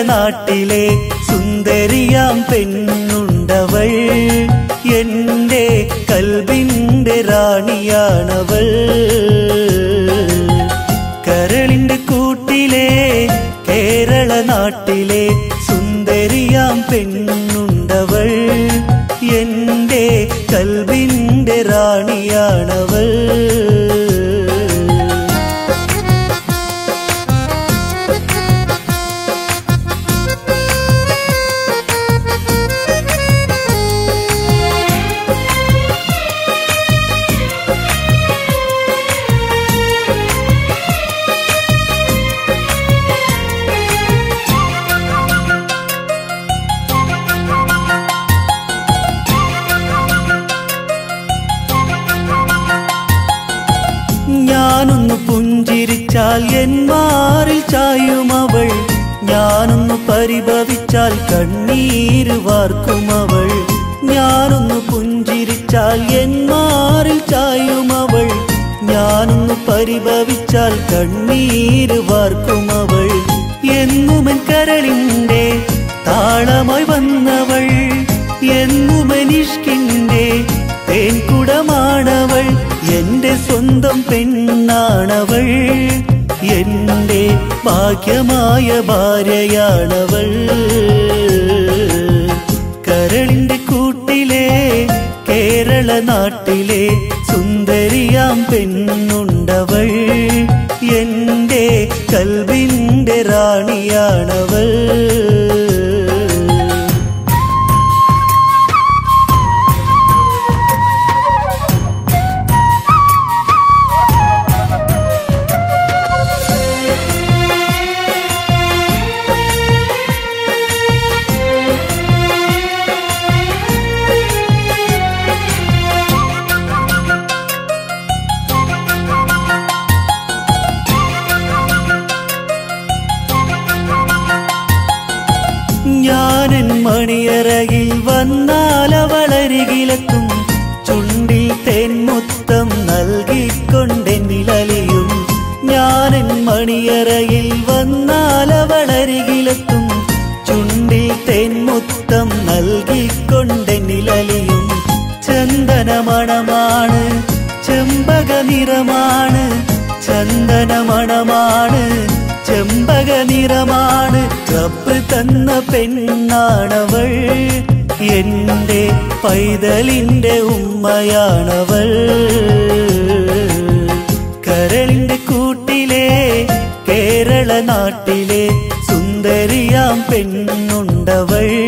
നാട്ടിലെ സുന്ദരിയാം പെണ്ണുണ്ടവൾ എന്റെ കൽബിന്റെ റാണിയാണവൾ കരളിന്റെ കൂട്ടിലെ കേരള നാട്ടിലെ സുന്ദരിയാം പെണ്ണുണ്ടവൾ എന്റെ കൽബിന്റെ റാണിയാണവൾ ഞാനൊന്ന് പുഞ്ചിരിച്ചാൽ എൻ മാറിൽ ചായും അവൾ ഞാനൊന്ന് പരിഭവിച്ചാൽ കണ്ണീര് വാർക്കും അവൾ ഞാനൊന്ന് പുഞ്ചിരിച്ചാൽ എൻ മാറിൽ ചായും അവൾ ഞാനൊന്ന് പരിഭവിച്ചാൽ കണ്ണീര് വാർക്കും അവൾ എന്നുമൻ കരളിന്റെ താളമായി വന്നവൾ എന്നുമനിഷ്കിന്റെ തേൻകുടമാണവൾ എന്റെ സ്വന്തം പെണ്ണാണവൾ എന്റെ ഭാഗ്യമായ ഭാര്യയാണവൾ കരളിന്റെ കൂട്ടിലെ കേരള നാട്ടിലെ സുന്ദരിയാം പെണ്ണുണ്ടവൾ എന്റെ കൽവിന്റെ റാണിയാണവൾ ഞാനൻ മണിയറയിൽ വന്നാലവളരികിലെത്തും ചുണ്ടിൽ തേൻമുത്തം നൽകിക്കൊണ്ടെന്നിലലിയും ഞാനൻ മണിയറയിൽ വന്നാലവളരികിലെത്തും ചുണ്ടിൽ തേൻമുത്തം നൽകിക്കൊണ്ടെന്നിലലിയും ചന്ദനമണമാണ് ചെമ്പക നിറമാണ് ചന്ദനമണമാണ് ചെമ്പക നിറമാണ് റബ്ബ് തന്ന പെണ്ണാണവൾ എന്റെ പൈതലിന്റെ ഉമ്മയാണവൾ കരളിന്റെ കൂട്ടിലെ കേരള നാട്ടിലെ സുന്ദരിയാം പെണ്ണുണ്ടവൾ